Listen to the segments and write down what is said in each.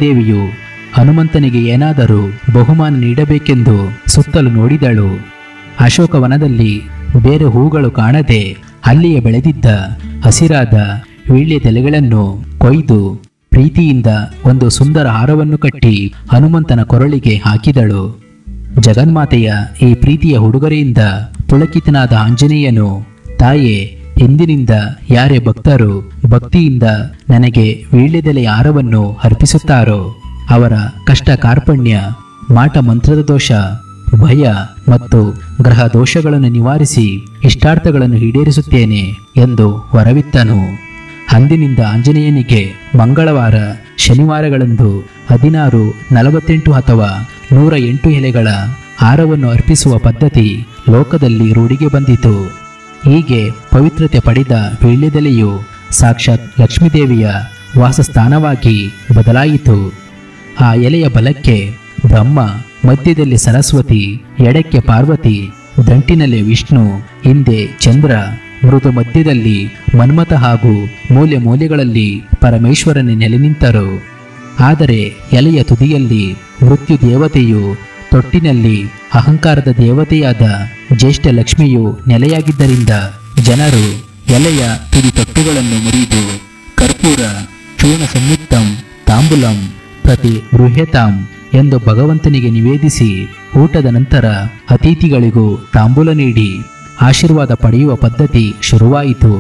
ಲಕ್ಷ್ಮೀದೇವಿಯು ಹನುಮಂತನಿಗೆ ಏನಾದರೂ ಬಹುಮಾನ ನೀಡಬೇಕೆಂದು ಸುತ್ತಲೂ ನೋಡಿದಳು ಅಶೋಕವನದಲ್ಲಿ ಬೇರೆ ಹೂಗಳು ಕಾಣದೆ ಅಲ್ಲಿಯೇ ಬೆಳೆದಿದ್ದ ಹಸಿರಾದ ವೀಳ್ಯದೆಲೆಗಳನ್ನು ಕೊಯ್ದು ಪ್ರೀತಿಯಿಂದ ಒಂದು ಸುಂದರ ಹಾರವನ್ನು ಕಟ್ಟಿ ಹನುಮಂತನ ಕೊರಳಿಗೆ ಹಾಕಿದಳು ಜಗನ್ಮಾತೆಯ ಈ ಪ್ರೀತಿಯ ಉಡುಗೊರೆಯಿಂದ ಪುಳಕಿತನಾದ ಆಂಜನೇಯನು ತಾಯೇ ಹಿಂದಿನಿಂದ ಯಾರೇ ಭಕ್ತರು ಭಕ್ತಿಯಿಂದ ನನಗೆ ವೀಳ್ಯದೆಲೆಯ ಹಾರವನ್ನು ಅರ್ಪಿಸುತ್ತಾರೋ ಅವರ ಕಷ್ಟ ಕಾರ್ಪಣ್ಯ ಮಾಟ ಮಂತ್ರದ ದೋಷ ಭಯ ಮತ್ತು ಗ್ರಹ ದೋಷಗಳನ್ನು ನಿವಾರಿಸಿ ಇಷ್ಟಾರ್ಥಗಳನ್ನು ಈಡೇರಿಸುತ್ತೇನೆ ಎಂದು ವರವಿತ್ತನು ಅಂದಿನಿಂದ ಆಂಜನೇಯನಿಗೆ ಮಂಗಳವಾರ ಶನಿವಾರಗಳಂದು ಹದಿನಾರು ನಲವತ್ತೆಂಟು ಅಥವಾ ನೂರ ಎಂಟು ಎಲೆಗಳ ಹಾರವನ್ನು ಅರ್ಪಿಸುವ ಪದ್ಧತಿ ಲೋಕದಲ್ಲಿ ರೂಢಿಗೆ ಬಂದಿತು ಹೀಗೆ ಪವಿತ್ರತೆ ಪಡೆದ ವೀಳ್ಯದೆಲೆಯು ಸಾಕ್ಷಾತ್ ಲಕ್ಷ್ಮೀದೇವಿಯ ವಾಸಸ್ಥಾನವಾಗಿ ಬದಲಾಯಿತು ಆ ಎಲೆಯ ಬಲಕ್ಕೆ ಬ್ರಹ್ಮ ಮಧ್ಯದಲ್ಲಿ ಸರಸ್ವತಿ ಎಡಕ್ಕೆ ಪಾರ್ವತಿ ದಂಟಿನಲ್ಲಿ ವಿಷ್ಣು ಹಿಂದೆ ಚಂದ್ರ ಮೃದು ಮಧ್ಯದಲ್ಲಿ ಮನ್ಮಥ ಹಾಗೂ ಮೂಲೆ ಮೂಲೆಗಳಲ್ಲಿ ಪರಮೇಶ್ವರನೇ ನೆಲೆ ನಿಂತರು ಆದರೆ ಎಲೆಯ ತುದಿಯಲ್ಲಿ ಮೃತ್ಯು ದೇವತೆಯು ತೊಟ್ಟಿನಲ್ಲಿ ಅಹಂಕಾರದ ದೇವತೆಯಾದ ಜ್ಯೇಷ್ಠ ಲಕ್ಷ್ಮಿಯು ನೆಲೆಯಾಗಿದ್ದರಿಂದ ಜನರು ಎಲೆಯ ತುದಿ ತೊಟ್ಟುಗಳನ್ನು ಮುರಿದು ಕರ್ಪೂರ ಚೂರ್ಣ ಸಂಯುಕ್ತಂ ತಾಂಬುಲಂ ಪ್ರತಿ ಗೃಹ್ಯತಾಂ ಎಂದು ಭಗವಂತನಿಗೆ ನಿವೇದಿಸಿ ಊಟದ ನಂತರ ಅತಿಥಿಗಳಿಗೂ ತಾಂಬೂಲ ನೀಡಿ ಆಶೀರ್ವಾದ ಪಡೆಯುವ ಪದ್ಧತಿ ಶುರುವಾಯಿತು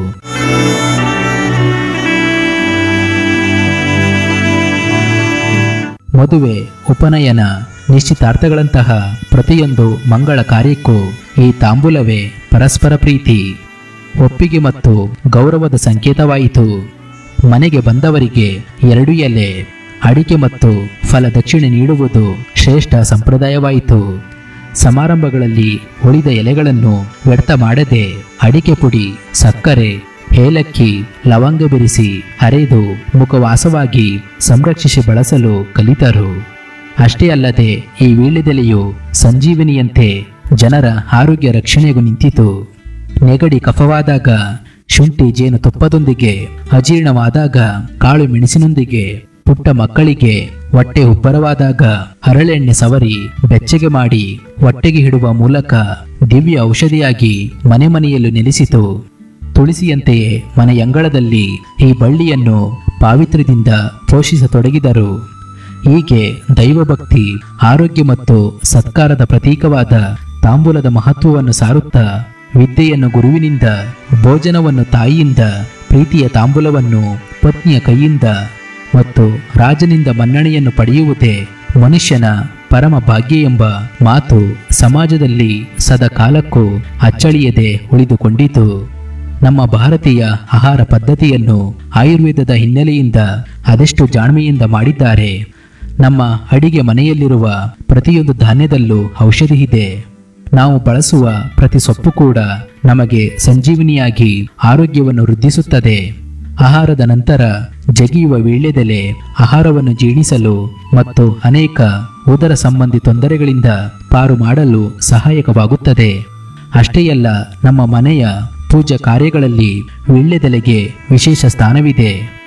ಮದುವೆ ಉಪನಯನ ನಿಶ್ಚಿತಾರ್ಥಗಳಂತಹ ಪ್ರತಿಯೊಂದು ಮಂಗಳ ಕಾರ್ಯಕ್ಕೂ ಈ ತಾಂಬೂಲವೇ ಪರಸ್ಪರ ಪ್ರೀತಿ ಒಪ್ಪಿಗೆ ಮತ್ತು ಗೌರವದ ಸಂಕೇತವಾಯಿತು ಮನೆಗೆ ಬಂದವರಿಗೆ ಎರಡು ಎಲೆ ಅಡಿಕೆ ಮತ್ತು ಫಲ ದಕ್ಷಿಣೆ ನೀಡುವುದು ಶ್ರೇಷ್ಠ ಸಂಪ್ರದಾಯವಾಯಿತು ಸಮಾರಂಭಗಳಲ್ಲಿ ಉಳಿದ ಎಲೆಗಳನ್ನು ವ್ಯರ್ಥ ಮಾಡದೆ ಅಡಿಕೆ ಪುಡಿ ಸಕ್ಕರೆ ಏಲಕ್ಕಿ ಲವಂಗ ಬೆರೆಸಿ ಅರೆದು ಮುಖವಾಸವಾಗಿ ಸಂರಕ್ಷಿಸಿ ಬಳಸಲು ಕಲಿತರು ಅಷ್ಟೇ ಅಲ್ಲದೆ ಈ ವೀಳ್ಯದೆಲೆಯು ಸಂಜೀವಿನಿಯಂತೆ ಜನರ ಆರೋಗ್ಯ ರಕ್ಷಣೆಗೂ ನಿಂತಿತು ನೆಗಡಿ ಕಫವಾದಾಗ ಶುಂಠಿ ಜೇನು ತುಪ್ಪದೊಂದಿಗೆ ಅಜೀರ್ಣವಾದಾಗ ಕಾಳು ಮೆಣಸಿನೊಂದಿಗೆ ಪುಟ್ಟ ಮಕ್ಕಳಿಗೆ ಹೊಟ್ಟೆ ಉಬ್ಬರವಾದಾಗ ಹರಳೆಣ್ಣೆ ಸವರಿ ಬೆಚ್ಚಗೆ ಮಾಡಿ ಹೊಟ್ಟೆಗೆ ಹಿಡುವ ಮೂಲಕ ದಿವ್ಯ ಔಷಧಿಯಾಗಿ ಮನೆ ಮನೆಯಲ್ಲೂ ನೆಲೆಸಿತು ತುಳಸಿಯಂತೆಯೇ ಮನೆಯಂಗಳದಲ್ಲಿ ಈ ಬಳ್ಳಿಯನ್ನು ಪಾವಿತ್ರ್ಯದಿಂದ ಪೋಷಿಸತೊಡಗಿದರು ಹೀಗೆ ದೈವಭಕ್ತಿ ಆರೋಗ್ಯ ಮತ್ತು ಸತ್ಕಾರದ ಪ್ರತೀಕವಾದ ತಾಂಬೂಲದ ಮಹತ್ವವನ್ನು ಸಾರುತ್ತಾ ವಿದ್ಯೆಯನ್ನು ಗುರುವಿನಿಂದ ಭೋಜನವನ್ನು ತಾಯಿಯಿಂದ ಪ್ರೀತಿಯ ತಾಂಬೂಲವನ್ನು ಪತ್ನಿಯ ಕೈಯಿಂದ ಮತ್ತು ರಾಜನಿಂದ ಮನ್ನಣೆಯನ್ನು ಪಡೆಯುವುದೇ ಮನುಷ್ಯನ ಪರಮ ಭಾಗ್ಯ ಎಂಬ ಮಾತು ಸಮಾಜದಲ್ಲಿ ಸದಾ ಕಾಲಕ್ಕೂ ಅಚ್ಚಳಿಯದೆ ಉಳಿದುಕೊಂಡಿತು ನಮ್ಮ ಭಾರತೀಯ ಆಹಾರ ಪದ್ಧತಿಯನ್ನು ಆಯುರ್ವೇದದ ಹಿನ್ನೆಲೆಯಿಂದ ಅದೆಷ್ಟು ಜಾಣ್ಮೆಯಿಂದ ಮಾಡಿದ್ದಾರೆ ನಮ್ಮ ಅಡಿಗೆ ಮನೆಯಲ್ಲಿರುವ ಪ್ರತಿಯೊಂದು ಧಾನ್ಯದಲ್ಲೂ ಔಷಧಿ ಇದೆ ನಾವು ಬಳಸುವ ಪ್ರತಿ ಸೊಪ್ಪು ಕೂಡ ನಮಗೆ ಸಂಜೀವಿನಿಯಾಗಿ ಆರೋಗ್ಯವನ್ನು ವೃದ್ಧಿಸುತ್ತದೆ ಆಹಾರದ ನಂತರ ಜಗಿಯುವ ವೀಳ್ಯದೆಲೆ ಆಹಾರವನ್ನು ಜೀರ್ಣಿಸಲು ಮತ್ತು ಅನೇಕ ಉದರ ಸಂಬಂಧಿ ತೊಂದರೆಗಳಿಂದ ಪಾರು ಮಾಡಲು ಸಹಾಯಕವಾಗುತ್ತದೆ ಅಷ್ಟೇ ಅಲ್ಲ ನಮ್ಮ ಮನೆಯ ಪೂಜಾ ಕಾರ್ಯಗಳಲ್ಲಿ ವೀಳ್ಯದೆಲೆಗೆ ವಿಶೇಷ ಸ್ಥಾನವಿದೆ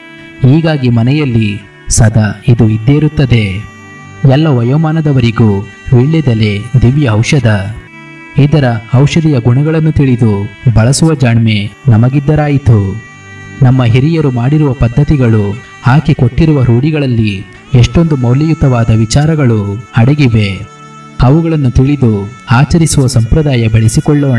ಹೀಗಾಗಿ ಮನೆಯಲ್ಲಿ ಸದಾ ಇದು ಇದ್ದೇ ಇರುತ್ತದೆ ಎಲ್ಲ ವಯೋಮಾನದವರಿಗೂ ವೀಳ್ಯದೆಲೆ ದಿವ್ಯ ಔಷಧ ಇದರ ಔಷಧಿಯ ಗುಣಗಳನ್ನು ತಿಳಿದು ಬಳಸುವ ಜಾಣ್ಮೆ ನಮಗಿದ್ದರಾಯಿತು ನಮ್ಮ ಹಿರಿಯರು ಮಾಡಿರುವ ಪದ್ಧತಿಗಳು ಹಾಕಿ ಕೊಟ್ಟಿರುವ ರೂಢಿಗಳಲ್ಲಿ ಎಷ್ಟೊಂದು ಮೌಲ್ಯಯುತವಾದ ವಿಚಾರಗಳು ಅಡಗಿವೆ ಅವುಗಳನ್ನು ತಿಳಿದು ಆಚರಿಸುವ ಸಂಪ್ರದಾಯ ಬೆಳೆಸಿಕೊಳ್ಳೋಣ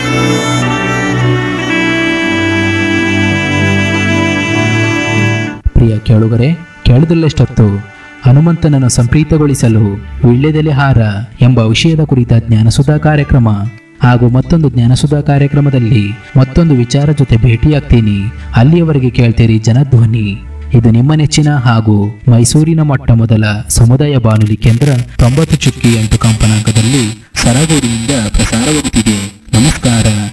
ಪ್ರಿಯ ಕೇಳುಗರೆ ಕೇಳದಲ್ಲಷ್ಟೊತ್ತು ಹನುಮಂತನನ್ನು ಸಂಪ್ರೀತಗೊಳಿಸಲು ವೀಳ್ಯದೆಲೆ ಹಾರ ಎಂಬ ವಿಷಯದ ಕುರಿತ ಜ್ಞಾನಸುಧಾ ಕಾರ್ಯಕ್ರಮ ಹಾಗೂ ಮತ್ತೊಂದು ಜ್ಞಾನಸುಧಾ ಕಾರ್ಯಕ್ರಮದಲ್ಲಿ ಮತ್ತೊಂದು ವಿಚಾರ ಜೊತೆ ಭೇಟಿಯಾಗ್ತೀನಿ ಅಲ್ಲಿಯವರೆಗೆ ಕೇಳ್ತೀರಿ ಜನಧ್ವನಿ ಇದು ನಿಮ್ಮ ನೆಚ್ಚಿನ ಹಾಗೂ ಮೈಸೂರಿನ ಮೊಟ್ಟ ಮೊದಲ ಸಮುದಾಯ ಬಾನುಲಿ ಕೇಂದ್ರ ತೊಂಬತ್ತು ಚುಕ್ಕಿ ಎಂಟು ಕಂಪನಾಂಕದಲ್ಲಿ ಸರಗೂರಿನಿಂದ ಪ್ರಸಾರವಾಗುತ್ತಿದೆ ನಮಸ್ಕಾರ